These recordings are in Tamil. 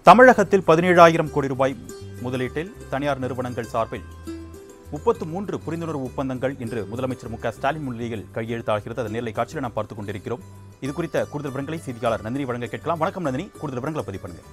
தமிழகத்தில் பதினேழாயிரம் கோடி ரூபாய் முதலீட்டில் தனியார் நிறுவனங்கள் சார்பில் முப்பத்து மூன்று புரிந்துணர்வு ஒப்பந்தங்கள் இன்று முதலமைச்சர் மு க ஸ்டாலின் முன்னிலையில் கையெழுத்தாகிறது அதன் நேரலை காட்சியில் நாம் பார்த்துக் கொண்டிருக்கிறோம் இது குறித்த கூடுதல் விவரங்களை செய்தியாளர் நந்தினி வழங்க கேட்கலாம் வணக்கம் நந்தினி கூடுதல் விவரங்களை பதிவு பண்ணுங்க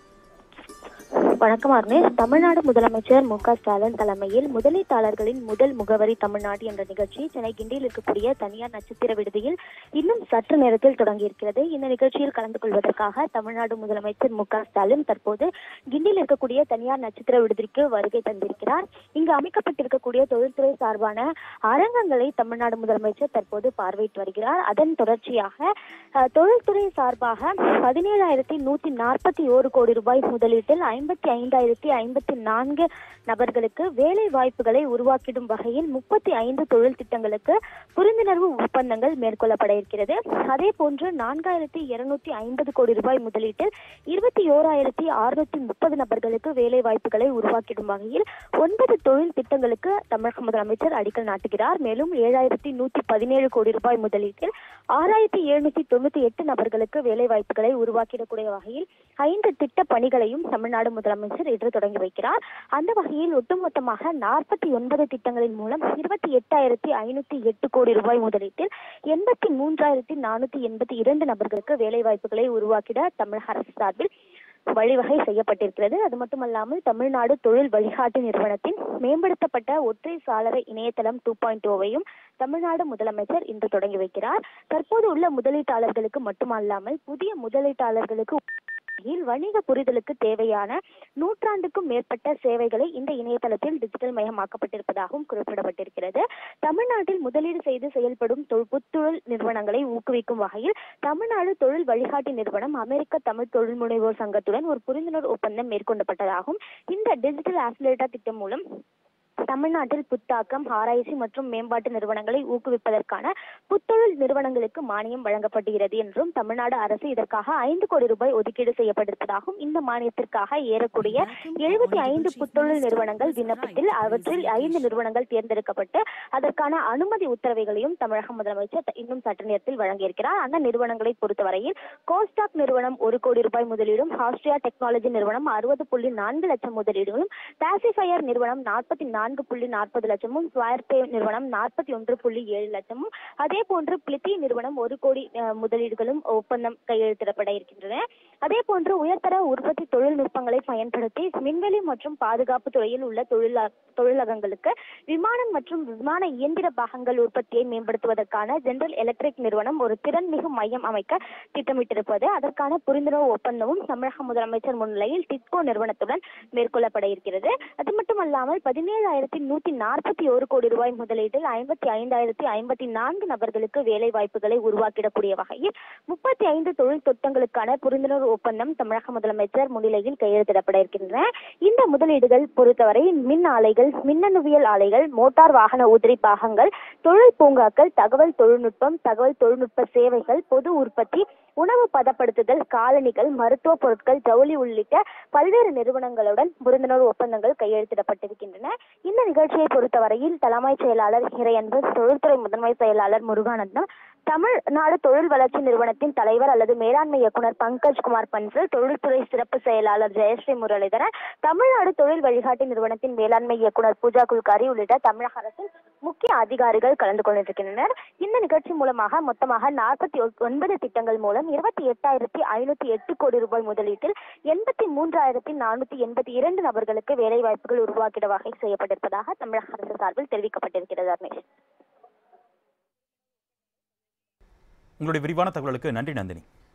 வணக்கம் அர்ணேஷ் தமிழ்நாடு முதலமைச்சர் மு க ஸ்டாலின் தலைமையில் முதலீட்டாளர்களின் முதல் முகவரி தமிழ்நாடு என்ற நிகழ்ச்சி சென்னை கிண்டியில் இருக்கக்கூடிய தனியார் நட்சத்திர விடுதியில் இன்னும் சற்று நேரத்தில் தொடங்கியிருக்கிறது இந்த நிகழ்ச்சியில் கலந்து கொள்வதற்காக தமிழ்நாடு முதலமைச்சர் மு க ஸ்டாலின் தற்போது கிண்டியில் இருக்கக்கூடிய தனியார் நட்சத்திர விடுதிக்கு வருகை தந்திருக்கிறார் இங்கு அமைக்கப்பட்டிருக்கக்கூடிய தொழில்துறை சார்பான அரங்கங்களை தமிழ்நாடு முதலமைச்சர் தற்போது பார்வையிட்டு வருகிறார் அதன் தொடர்ச்சியாக அஹ், தொழில்துறை சார்பாக பதினேழாயிரத்தி நூத்தி நாற்பத்தி ஓரு கோடி ரூபாய் முதலீட்டில் ஐம்பத்தி ஐந்தாயிரத்தி ஐம்பத்தி நான்கு நபர்களுக்கு வேலை வாய்ப்புகளை உருவாக்கிடும் வகையில் முப்பத்தி ஐந்து தொழில் திட்டங்களுக்கு புரிந்துணர்வு ஒப்பந்தங்கள் மேற்கொள்ளப்பட இருக்கிறது அதே போன்று நான்காயிரத்தி இருநூத்தி ஐம்பது கோடி ரூபாய் முதலீட்டில் இருபத்தி ஓராயிரத்தி அறுநூத்தி முப்பது நபர்களுக்கு வேலை வாய்ப்புகளை உருவாக்கிடும் வகையில் ஒன்பது தொழில் திட்டங்களுக்கு தமிழக முதலமைச்சர் அடிக்கல் நாட்டுகிறார் மேலும் ஏழாயிரத்தி நூத்தி பதினேழு கோடி ரூபாய் முதலீட்டில் ஆறாயிரத்தி எழுநூத்தி தொண்ணூத்தி எட்டு நபர்களுக்கு வேலை வாய்ப்புகளை உருவாக்கிடக்கூடிய வகையில் ஐந்து திட்ட பணிகளையும் தமிழ்நாடு முதலமைச்சர் இன்று தொடங்கி வைக்கிறார் அந்த வகையில் ஒட்டுமொத்தமாக நாற்பத்தி ஒன்பது திட்டங்களின் மூலம் இருபத்தி எட்டாயிரத்தி ஐநூத்தி எட்டு கோடி ரூபாய் முதலீட்டில் எண்பத்தி மூன்றாயிரத்தி நானூத்தி எண்பத்தி இரண்டு நபர்களுக்கு வேலை வாய்ப்புகளை உருவாக்கிட தமிழக அரசு சார்பில் வழிவகை செய்யப்பட்டிருக்கிறது அது மட்டுமல்லாமல் தமிழ்நாடு தொழில் வழிகாட்டு நிறுவனத்தின் மேம்படுத்தப்பட்ட ஒற்றை சாளர இணையதளம் டூ பாயிண்ட் ஓவையும் தமிழ்நாடு முதலமைச்சர் இன்று தொடங்கி வைக்கிறார் தற்போது உள்ள முதலீட்டாளர்களுக்கு மட்டுமல்லாமல் புதிய முதலீட்டாளர்களுக்கு வகையில் வணிக புரிதலுக்கு தேவையான நூற்றாண்டுக்கும் மேற்பட்ட சேவைகளை இந்த இணையதளத்தில் டிஜிட்டல் மயமாக்கப்பட்டிருப்பதாகவும் குறிப்பிடப்பட்டிருக்கிறது தமிழ்நாட்டில் முதலீடு செய்து செயல்படும் தொ- புத்தொழில் நிறுவனங்களை ஊக்குவிக்கும் வகையில் தமிழ்நாடு தொழில் வழிகாட்டி நிறுவனம் அமெரிக்க தமிழ் தொழில் முனைவோர் சங்கத்துடன் ஒரு புரிந்துணர்வு ஒப்பந்தம் மேற்கொள்ளப்பட்டதாகும் இந்த டிஜிட்டல் ஆசிலேட்டர் திட்டம் மூலம் தமிழ்நாட்டில் புத்தாக்கம் ஆராய்ச்சி மற்றும் மேம்பாட்டு நிறுவனங்களை ஊக்குவிப்பதற்கான புத்தொழில் நிறுவனங்களுக்கு மானியம் வழங்கப்படுகிறது என்றும் தமிழ்நாடு அரசு இதற்காக ஐந்து கோடி ரூபாய் ஒதுக்கீடு செய்யப்பட்டிருப்பதாகவும் இந்த மானியத்திற்காக ஏறக்கூடிய எழுபத்தி ஐந்து புத்தொழில் நிறுவனங்கள் விண்ணப்பத்தில் அவற்றில் ஐந்து நிறுவனங்கள் தேர்ந்தெடுக்கப்பட்டு அதற்கான அனுமதி உத்தரவுகளையும் தமிழக முதலமைச்சர் த- இன்னும் சற்று நேரத்தில் வழங்கியிருக்கிறார் அந்த நிறுவனங்களை பொறுத்தவரையில் கோஸ்டாக் நிறுவனம் ஒரு கோடி ரூபாய் முதலீடும் ஆஸ்ட்ரியா டெக்னாலஜி நிறுவனம் அறுபது புள்ளி நான்கு லட்சம் முதலீடுகளும் பாசிஃபயர் நிறுவனம் நாற்பத்தி நான்கு புள்ளி நாற்பது லட்சமும் ஸ்வயர்பே நிறுவனம் நாற்பத்தி ஒன்று புள்ளி ஏழு லட்சமும் அதே போன்று பிளித்தி நிறுவனம் ஒரு கோடி அஹ், முதலீடுகளும் ஒப்பந்தம் கையெழுத்திடப்பட இருக்கின்றன அதே போன்று உயர்தர உற்பத்தி தொழில்நுட்பங்களை பயன்படுத்தி விண்வெளி மற்றும் பாதுகாப்பு துறையில் உள்ள தொழிலா தொழிலகங்களுக்கு விமானம் மற்றும் விமான இயந்திர பாகங்கள் உற்பத்தியை மேம்படுத்துவதற்கான ஜெனரல் எலக்ட்ரிக் நிறுவனம் ஒரு திறன்மிகு மையம் அமைக்க திட்டமிட்டிருப்பது அதற்கான புரிந்துணர்வு ஒப்பந்தமும் தமிழக முதலமைச்சர் முன்னிலையில் டிட்கோ நிறுவனத்துடன் மேற்கொள்ளப்பட இருக்கிறது அது மட்டுமல்லாமல் பதினேழாயிரத்தி நூத்தி நாற்பத்தி ஒரு கோடி ரூபாய் முதலீட்டில் ஐம்பத்தி ஐந்தாயிரத்தி ஐம்பத்தி நான்கு நபர்களுக்கு வேலை வாய்ப்புகளை உருவாக்கிடக்கூடிய வகையில் முப்பத்தி ஐந்து தொழில் திட்டங்களுக்கான புரிந்துணர்வு ஒப்பந்தம் தமிழக முதலமைச்சர் முன்னிலையில் கையெழுத்திடப்பட இருக்கின்றன இந்த முதலீடுகள் பொறுத்தவரை மின் ஆலைகள் மின்னணுவியல் ஆலைகள் மோட்டார் வாகன உதிரி பாகங்கள் தொழில் பூங்காக்கள் தகவல் தொழில்நுட்பம் தகவல் தொழில்நுட்ப சேவைகள் பொது உற்பத்தி உணவு பதப்படுத்துதல் காலணிகள் மருத்துவ பொருட்கள் ஜவுளி உள்ளிட்ட பல்வேறு நிறுவனங்களுடன் புரிந்துணர்வு ஒப்பந்தங்கள் கையெழுத்திடப்பட்டிருக்கின்றன இந்த நிகழ்ச்சியை பொறுத்தவரையில் தலைமைச் செயலாளர் இறையன்பு தொழில்துறை முதன்மை செயலாளர் முருகானந்தம் தமிழ்நாடு தொழில் வளர்ச்சி நிறுவனத்தின் தலைவர் அல்லது மேலாண்மை இயக்குனர் பங்கஜ் குமார் பன்சல் தொழில்துறை சிறப்பு செயலாளர் ஜெயஸ்ரீ முரளிதரன் தமிழ்நாடு தொழில் வழிகாட்டி நிறுவனத்தின் மேலாண்மை இயக்குனர் பூஜா குல்காரி உள்ளிட்ட தமிழக அரசின் முக்கிய அதிகாரிகள் கலந்து கொண்டிருக்கின்றனர் இந்த நிகழ்ச்சி மூலமாக மொத்தமாக நாற்பத்தி ஒன்பது திட்டங்கள் மூலம் இருபத்தி எட்டாயிரத்தி ஐநூத்தி எட்டு கோடி ரூபாய் முதலீட்டில் எண்பத்தி மூன்றாயிரத்தி நானூத்தி எண்பத்தி இரண்டு நபர்களுக்கு வேலை வாய்ப்புகள் உருவாக்கிட வகை செய்யப்பட்டிருப்பதாக தமிழக அரசு சார்பில் தெரிவிக்கப்பட்டிருக்கிறது அர்ணேஷ் உங்களுடைய விரிவான தகவலுக்கு நன்றி நந்தினி